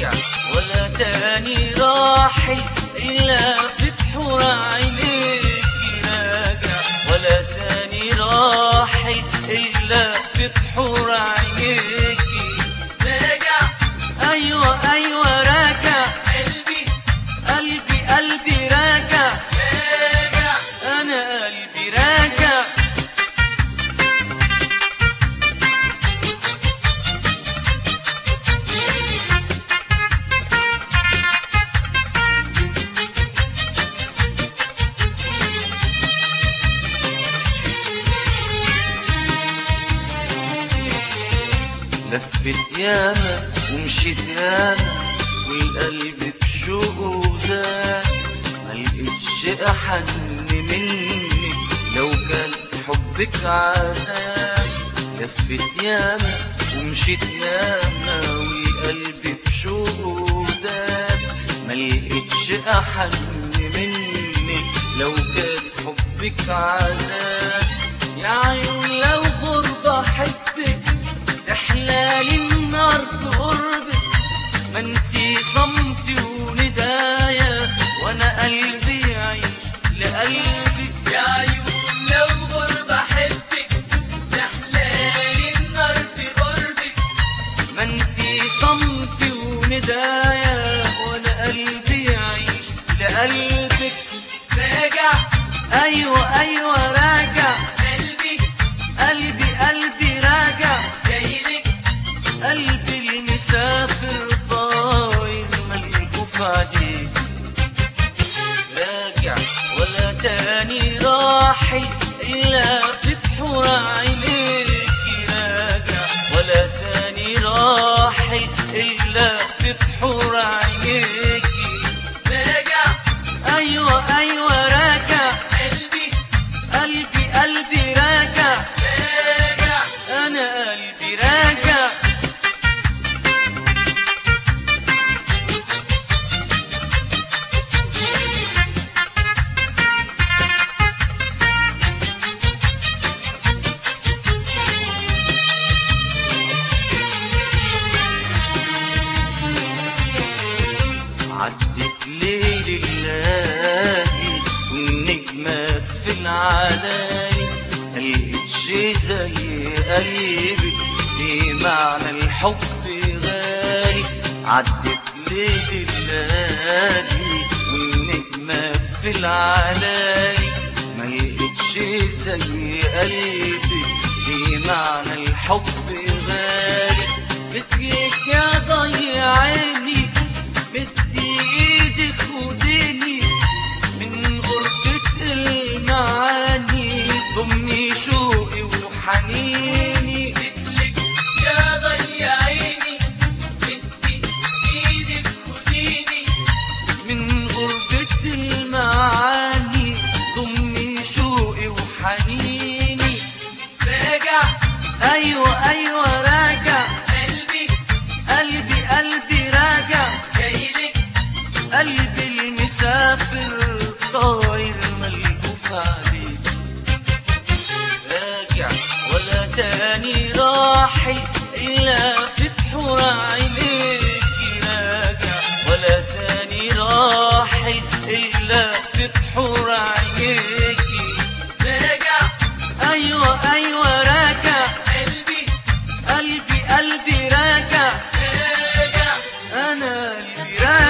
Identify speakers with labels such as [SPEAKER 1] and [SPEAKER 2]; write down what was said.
[SPEAKER 1] راجع ولا تاني راحل إلا في بحور عينيك راجع ولا تاني راحل إلا في بحور عينيك
[SPEAKER 2] راجع
[SPEAKER 1] أيوة أيوة راجع
[SPEAKER 2] قلبي
[SPEAKER 1] قلبي قلبي راجع
[SPEAKER 2] راجع
[SPEAKER 1] أنا قلبي راجع لفت ياما ومشيت ياما والقلب بشوقه زاد ملقتش احن منك لو كان حبك عذاب لفت ياما ومشيت ياما والقلب بشوقه زاد ملقتش احن منك لو كان حبك عذاب يا عيون لو غربة حبك تحلالي النار في قربك ما انتي صمتي وندايا وانا قلبي يعيش لقلبك
[SPEAKER 2] يا عيون لو غربة حبك تحلالي النار في قربك
[SPEAKER 1] ما انتي صمتي وندايا وانا قلبي يعيش لقلبك
[SPEAKER 2] راجع
[SPEAKER 1] ايوه ايوه راجع
[SPEAKER 2] قلبي
[SPEAKER 1] قلبي قلبي راجع
[SPEAKER 2] جايلك
[SPEAKER 1] قلبي المسافر طاير ملكوف عليك راجع ولا تاني راحل إلا في بحور عينيك راجع ولا تاني راحل إلا في بحور عينيك
[SPEAKER 2] راجع
[SPEAKER 1] أيوة أيوة راجع
[SPEAKER 2] قلبي
[SPEAKER 1] قلبي قلبي راجع
[SPEAKER 2] راجع
[SPEAKER 1] أنا قلبي راجع عدت ليل الليالي والنجمات في العلالي ملقتش زي قلبي في معنى الحب غالي عدت ليل الليالي والنجمات في العلالي ملقتش زي قلبي في معنى الحب غالي مثلك يا ضيع عيني بدي ايدي خديني من غرفة المعاني ضمني شوقي وحنيني
[SPEAKER 2] مثلك يا ضيع عيني بدي ايدك خديني
[SPEAKER 1] من غرفة المعاني ضمني شوقي وحنيني
[SPEAKER 2] راجع
[SPEAKER 1] ايوه ايوه راجع
[SPEAKER 2] قلبي
[SPEAKER 1] قلبي قلبي راجع
[SPEAKER 2] جايلك
[SPEAKER 1] قلبي المسافر طاير ملهوف عليك راجع ولا تاني راحل إلا في بحور عينيك راجع ولا تاني راحل إلا في بحور عينيك
[SPEAKER 2] راجع
[SPEAKER 1] أيوة أيوة راجع
[SPEAKER 2] قلبي
[SPEAKER 1] قلبي قلبي راجع
[SPEAKER 2] راجع
[SPEAKER 1] أنا قلبي راجع